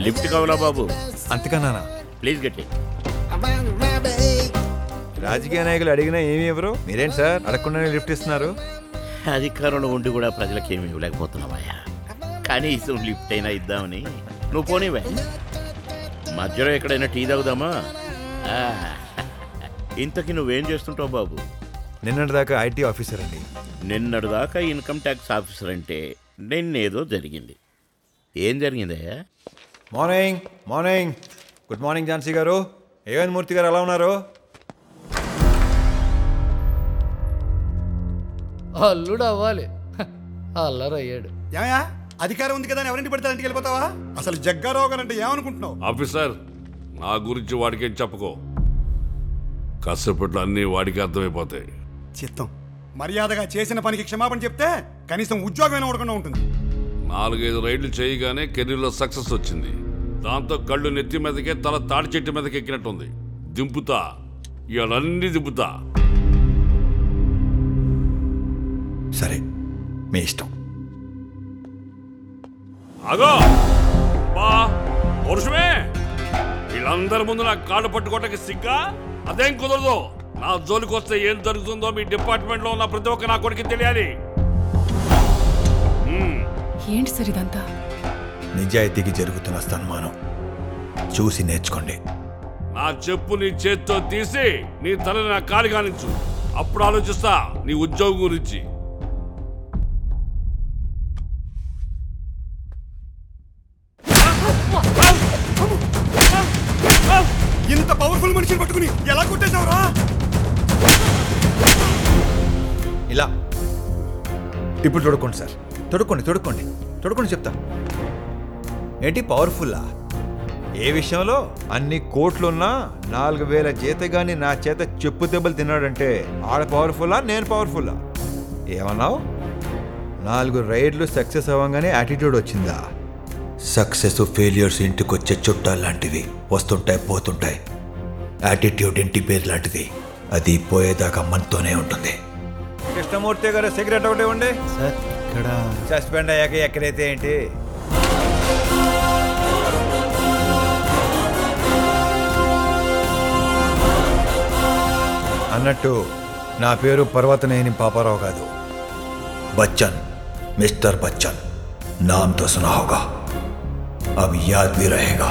Lift కావాలా బాబు అంతకన్నానా please గట్టి రాజకీయ నాయకులు అడిగినా ఏమి ఇవ్వరు మీరేంటి సార్ అడగకుండానే లిఫ్ట్ ఇస్తున్నారు అధికారంలో ఉండి కూడా ప్రజలకు ఏమి ఇవ్వలేకపోతున్నావయ్యా కనీసం లిఫ్ట్ అయినా ఇద్దామని నువ్వు పోనీవే మధ్యలో ఎక్కడైనా టీ తాగుదామా ఆ, ఇంతకీ నువ్వేం చేస్తుంటావు బాబు నిన్నటి దాకా ఐటీ ఆఫీసర్ అండి నిన్నటి దాకా ఇన్కమ్ ట్యాక్స్ ఆఫీసర్ అంటే నిన్నేదో జరిగింది ఏం జరిగిందయ్యా morning morning good morning Jhansi గారు ఏవన్ మూర్తి గారు ఎలా ఉన్నారు అల్లుడు అవ్వాలి హ, అల్లరయ్యాడు ఏమయ్యా అధికారం ఉంది కదా అని ఎవరింటి పడితే ఇంటికి వెళ్ళిపోతావా అసలు జగ్గారావు గారు అంటే ఏమనుకుంటున్నావు ఆఫీసర్ నా గురించి వాడికేం చెప్పుకో కష్టపట్లు అన్నీ వాడికి అర్థమైపోతాయి చిత్తం మర్యాదగా చేసిన పనికి క్షమాపణ చెప్తే కనీసం ఉద్యోగమైనా ఉండకుండా ఉంటుంది నాలుగైదు రైళ్లు చేయగానే కెరీర్లో సక్సెస్ వచ్చింది దాంతో కళ్ళు నెత్తి మీదకే తల తాడి చెట్టు మీదకి ఎక్కినట్టుంది దింపుతా ఇవన్నీ దింపుతా సరే మీ ఇష్టం అగో బా పురుషమే వీళ్ళందరి ముందు నా కాళ్ళు పట్టుకోవటానికి సిగ్గా అదేం కుదరదు నా జోలికి వస్తే ఏం జరుగుతుందో మీ డిపార్ట్మెంట్ లో ఉన్న ప్రతి ఒక్క నా కొడుకు తెలియాలి మ్మ్. ఏంటి సార్ ఇదంతా నిజాయితీకి జరుగుతున్న సన్మానం చూసి నేర్చుకోండి నా చెప్పు నీ చేత్తో తీసి నీ తలని నా కాలి కానించు అప్పుడు ఆలోచిస్తా నీ ఉద్యోగం గురించి ఇంత పవర్ఫుల్ మనిషిని పట్టుకుని ఎలా కొట్టేశావురా ఇలా ఇప్పుడు తొడుక్కోండి సార్ తొడుక్కోండి తొడుక్కోండి తొడుక్కోండి చెప్తా ఏంటి పవర్ఫుల్లా ఏ విషయంలో అన్ని కోట్లున్నా నాలుగు వేల జీతగాని నా చేత చెప్పు దెబ్బలు తిన్నాడంటే ఆడ పవర్ఫుల్లా నేను పవర్ఫుల్లా ఏమన్నావు నాలుగు రైడ్లు సక్సెస్ అవ్వగానే యాటిట్యూడ్ వచ్చిందా సక్సెస్ ఫెయిలియర్స్ ఇంటికి వచ్చే చుట్టాలు లాంటివి వస్తుంటాయి పోతుంటాయి యాటిట్యూడ్ ఇంటి పేరు లాంటిది అది పోయేదాకా మనతోనే ఉంటుంది కృష్ణమూర్తి గారు సిగరెట్ ఒకటి ఉండే సార్ ఇక్కడ సస్పెండ్ అయ్యాక ఎక్కడైతే ఏంటి అన్నట్టు నా పేరు పర్వతనేని పాపారావు కాదు బచ్చన్ మిస్టర్ బచ్చన్ नाम तो सुना होगा अब याद भी रहेगा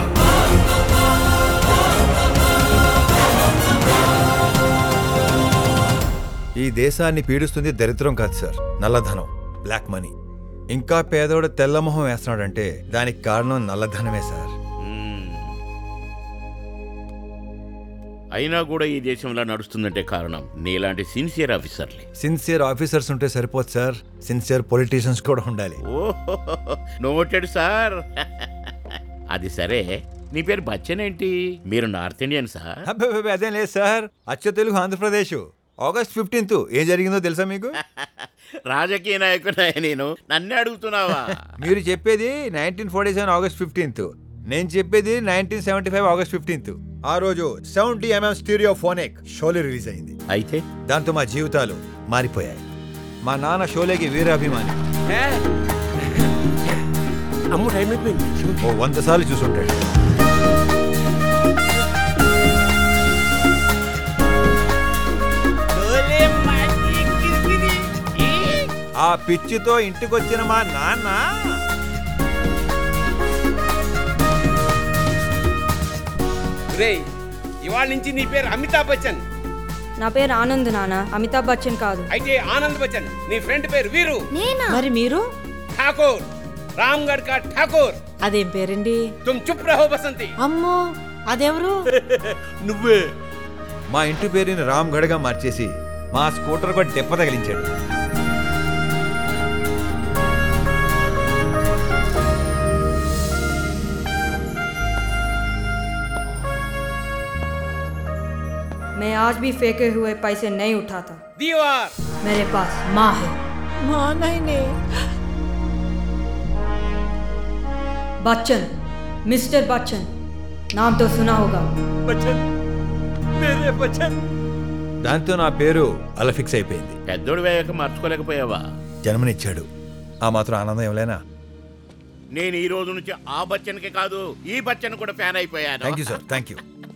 ఈ దేశాన్ని పీడిస్తుంది దరిద్రం కాదు సార్ నల్లధనం బ్లాక్ మనీ ఇంకా పేదోడు తెల్లమొహం వేస్తున్నాడంటే దానికి కారణం నల్లధనమే సార్ మ్మ్. అయినా కూడా ఈ దేశంలో నడుస్తుందంటే కారణం నీలాంటి సిన్సియర్ ఆఫీసర్లే సిన్సియర్ ఆఫీసర్స్ ఉంటే సరిపోదు సార్ సిన్సియర్ పొలిటీషియన్స్ కూడా ఉండాలి ఓహో నోటెడ్ సార్ అది సరే నీ పేరు బచ్చన్ ఏంటి మీరు నార్త్ ఇండియన్ సార్ అబ్బబ్బబ్బ, అదేం లేదు సార్ అచ్చ తెలుగు ఆంధ్రప్రదేశ్ ఆగస్ట్ ఫిఫ్టీన్త్ ఏం జరిగిందో తెలుసా మీకు రాజకీయ నాయకుడా నేను నన్నే అడుగుతున్నావా మీరు చెప్పేది nineteen forty seven August fifteenth నేను చెప్పేది nineteen seventy five August fifteenth ఆ రోజు seventy MM stereophonic Sholay release అయింది అయితే దాంతో మా జీవితాలు మారిపోయాయి మా నాన్న షోలేకి వీరాభిమాని అమ్ము టైం అయిపోయింది ఓ వంద సార్లు చూసుంటాడు ఆ పిచ్చితో ఇంటికొచ్చిన మా నాన్న రేయ్ ఇవాళ నుంచి నీ పేరు అమితాబ్ బచ్చన్ నా పేరు ఆనంద్ నాన్న అమితాబ్ బచ్చన్ కాదు అయితే ఆనంద్ బచ్చన్ నీ ఫ్రెండ్ పేరు వీరు మరి మీరు ఠాకూర్ రామ్గఢ్ కా ఠాకూర్ అదేం పేరండి తుమ్ చుప్ రహో బసంతి అమ్మో అదెవరు నువ్వే మా ఇంటి పేరుని రామ్ గఢగా మార్చేసి మా స్కూటర్ కూడా దెబ్బ తగిలించాడు मैं आज भी फेंके हुए पैसे नहीं उठाता దీవార్ मेरे पास माँ है మా నాయనే बच्चन मिस्टर बच्चन नाम तो सुना होगा దాంతో నా పేరు అలా ఫిక్స్ అయిపోయింది పెద్దోడు వేయక మార్చుకోలేకపోయావా జన్మనిచ్చాడు ఆ మాత్రం ఆనందం ఎవలేనా నేను ఈ రోజు నుంచి ఆ బచ్చన్కి కాదు ఈ బచ్చన్ కూడా ఫ్యాన్ అయిపోయాను thank you sir thank you